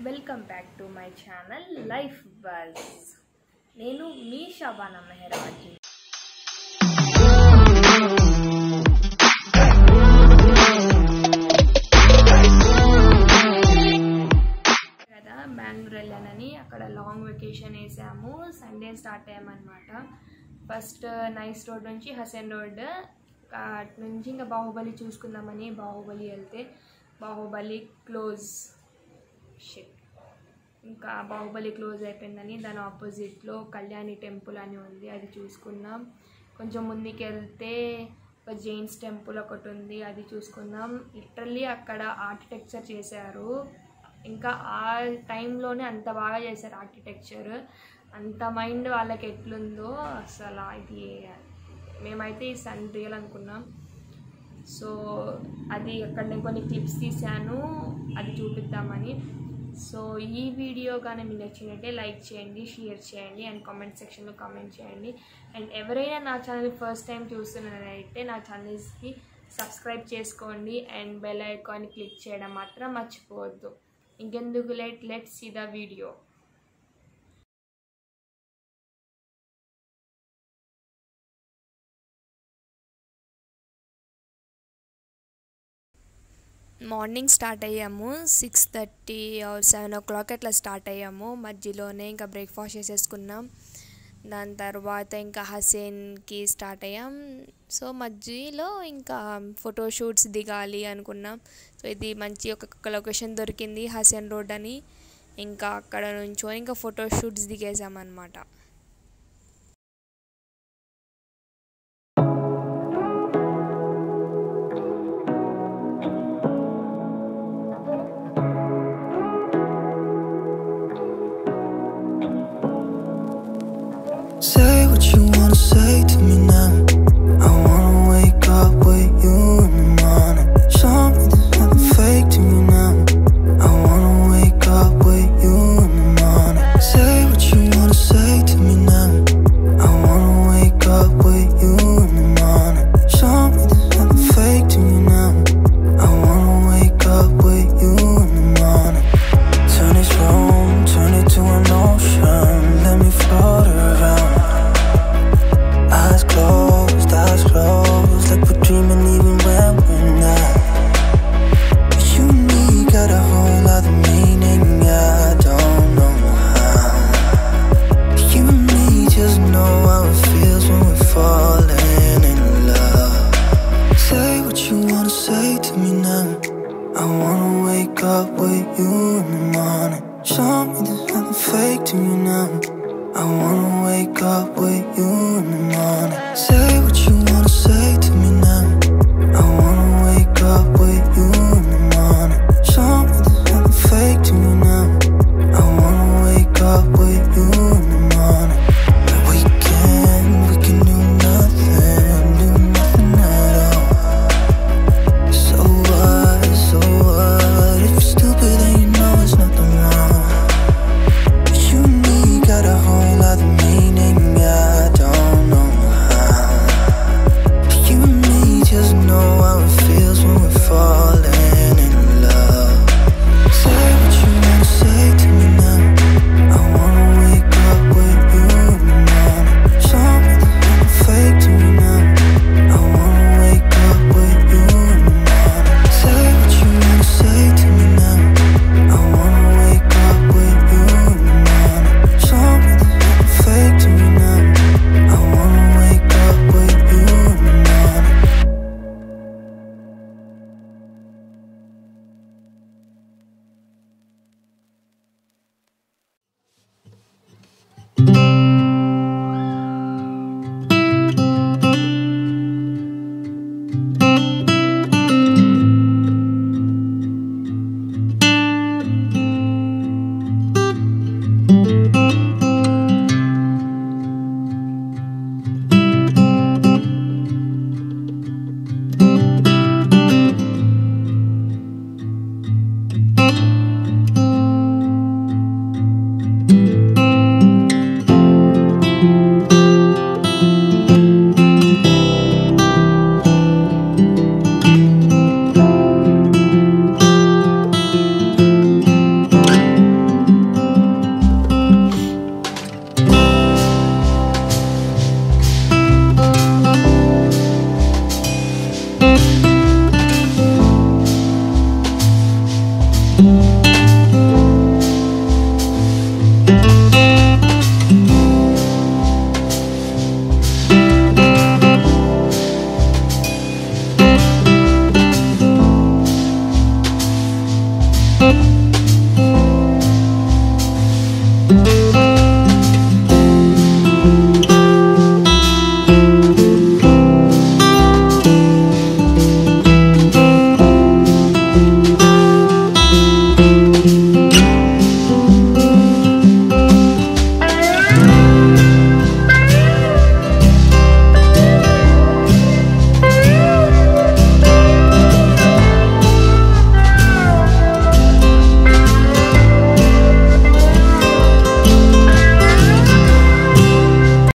Welcome back to my channel life buzz నేను మీ షబానా మెహరాజ్ కదా బెంగళూరు వెళ్ళానని అక్కడ లాంగ్ వెకేషన్ వేసాము సండే స్టార్ట్ అయ్యామన్నమాట ఫస్ట్ నైస్ రోడ్ నుంచి హసన్ రోడ్ అటు నుంచి ఇంకా బాహుబలి చూసుకుందామని బాహుబలి వెళ్తే బాహుబలి క్లోజ్ షిట్ ఇంకా బాహుబలి క్లోజ్ అయిపోయిందని దాని ఆపోజిట్లో కళ్యాణి టెంపుల్ అని ఉంది అది చూసుకున్నాం కొంచెం ముందుకు వెళ్తే ఒక జైన్స్ టెంపుల్ ఒకటి ఉంది అది చూసుకుందాం లిటరల్లీ అక్కడ ఆర్కిటెక్చర్ చేశారు ఇంకా ఆ టైంలోనే అంత బాగా చేశారు ఆర్కిటెక్చర్ అంత మైండ్ వాళ్ళకి ఎట్లుందో అసలు ఇది మేమైతే ఈ సన్ రియల్ అనుకున్నాం సో అది అక్కడ నేను కొన్ని క్లిప్స్ తీశాను అది చూపిద్దామని సో ఈ వీడియో కానీ మీకు నచ్చినట్టే లైక్ చేయండి షేర్ చేయండి అండ్ కామెంట్ సెక్షన్లో కామెంట్ చేయండి అండ్ ఎవరైనా నా ఛానల్ ఫస్ట్ టైం చూస్తున్నారైతే నా ఛానల్స్కి సబ్స్క్రైబ్ చేసుకోండి అండ్ బెల్ ఐకాన్ క్లిక్ చేయడం మాత్రం మర్చిపోవద్దు ఇంకెందుకు let let see the video morning start అయ్యాము six thirty seven o'clock అట్లా స్టార్ట్ అయ్యాము మధ్యలోనే ఇంకా బ్రేక్ఫాస్ట్ చేసేసుకున్నాం దాని తర్వాత ఇంకా హసేన్కి స్టార్ట్ అయ్యాం సో మధ్యలో ఇంకా ఫోటోషూట్స్ దిగాలి అనుకున్నాం సో ఇది మంచి ఒక లొకేషన్ దొరికింది హసేన్ రోడ్ అని ఇంకా అక్కడ నుంచో ఇంకా ఫోటోషూట్స్ దిగేసామన్నమాట Say what you wanna say to me now. I wanna wake up with you in the morning. Show me there's nothing fake to me now. I wanna wake up with you in the morning. Say what you wanna say to me now. I wanna wake up with you in the morning. Show me there's nothing fake to me now. I wanna wake up with you in the morning. Turn this room, turn it to an ocean. Let me float around. you.